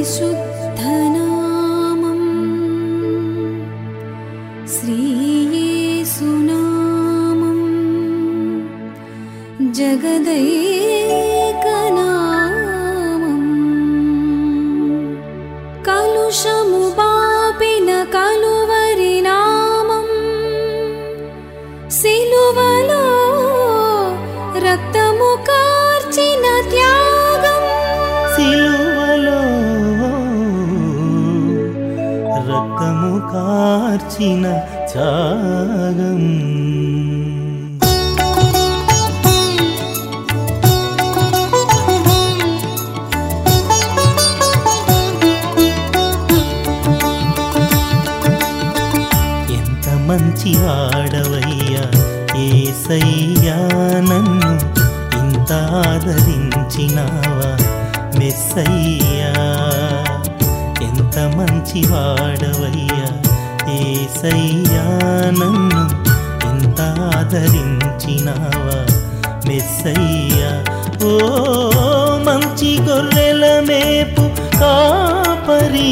పరిశుద్ధనామం శ్రీయేసునామం జగదైకనామం కలుషము బాపిన కలువరి నామం సిలువలో రక్తము కార్చిన త్యాగం సిలువలో రక్తము కార్చిన త్యాగం ఎంత మంచి వాడవయ్యా ఏసయ్యా నన్ను ఇంత ఆదరించినావా మెస్సయ్యా ఎంత మంచి వాడవయ్యా ఏసయ్యా నన్ను ఇంత ఆదరించినావా మెస్సయ్యా ఓ మంచి గొర్రెల మేపు కాపరి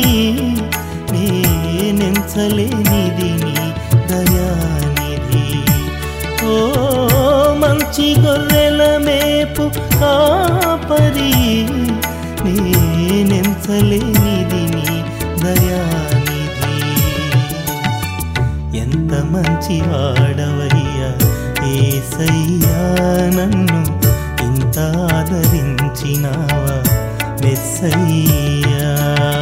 నేనెంచలేనిది నీ దయానిధి ఓ మంచి గొర్రెల మేపు కాపరి నేనెంచలేనిది నీ దయానిధి ఎంత మంచి వాడవయ్యా ఏసయ్యా నన్ను ఇంత ఆదరించినావా మెస్సయ్యా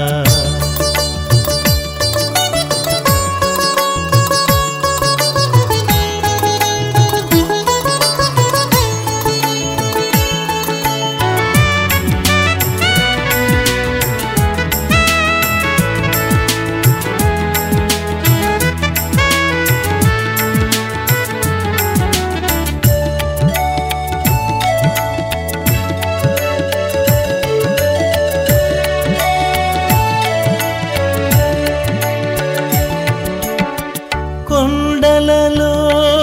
కొండలలో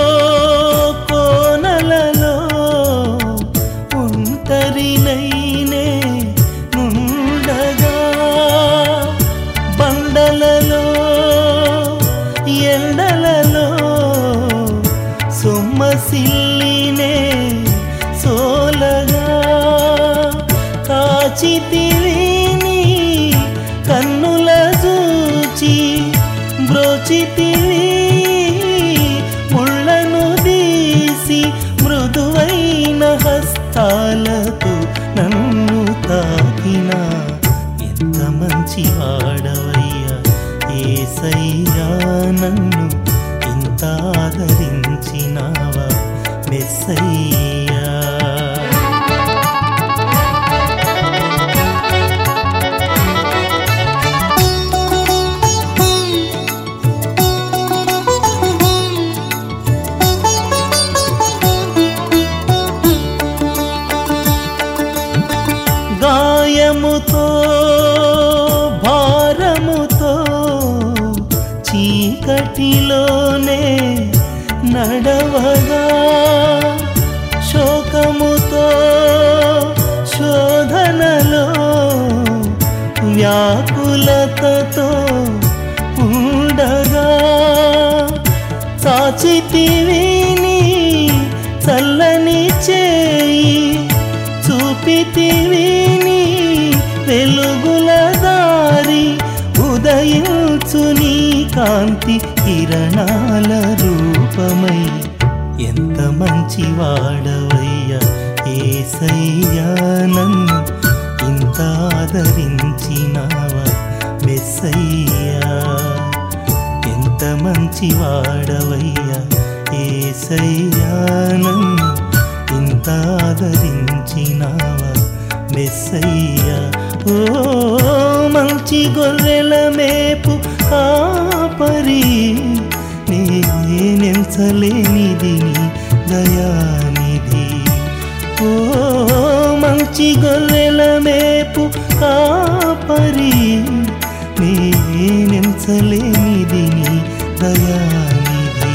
కోనలలో ఒంటరినైనే నుండగా బండలలో ఎండలలో సొమ్మసిల్లినే సోలగా కాచితివి నీ కన్నుల చూచి బ్రోచితివి ముళ్ళను తీసి మృదువైన హస్తాలతో నన్ను తాకిన ఎంత మంచి వాడవయ్యా ఏసయ్యా నన్ను ఇంత ఆదరించినావా మెస్సయ్యా గాయముతో భారముతో చీకటిలోనే నడవగా శోకముతో శోధనలో వ్యాకులతతో ఉండగా సాచితివి నీ చల్లని చేయి చూపితివి నీ వెలుగుల దారి ఉదయించు నీ కాంతి కిరణాల రూపమై ఎంత మంచి వాడవయ్యా ఏసయ్యా నన్ను ఇంత ఆదరించినావా మెస్సయ్యా ఎంత మంచి వాడవయ్యా ఏసయ్యా నన్ను ఇంత ఆదరించినావా మెస్సయ్యా ఓ మంచి గొర్రెల మేపు కాపరి నేనెంచలేనిది నీ దయానిధి ఓ మంచి గొర్రెల మేపు కాపరి నేనెంచలేనిది నీ దయానిధి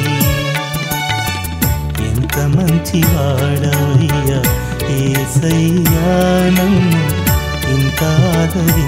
ఎంత మంచి వాడవయ్యా ఏసయ్యా నన్ను ఇంత ఆదరి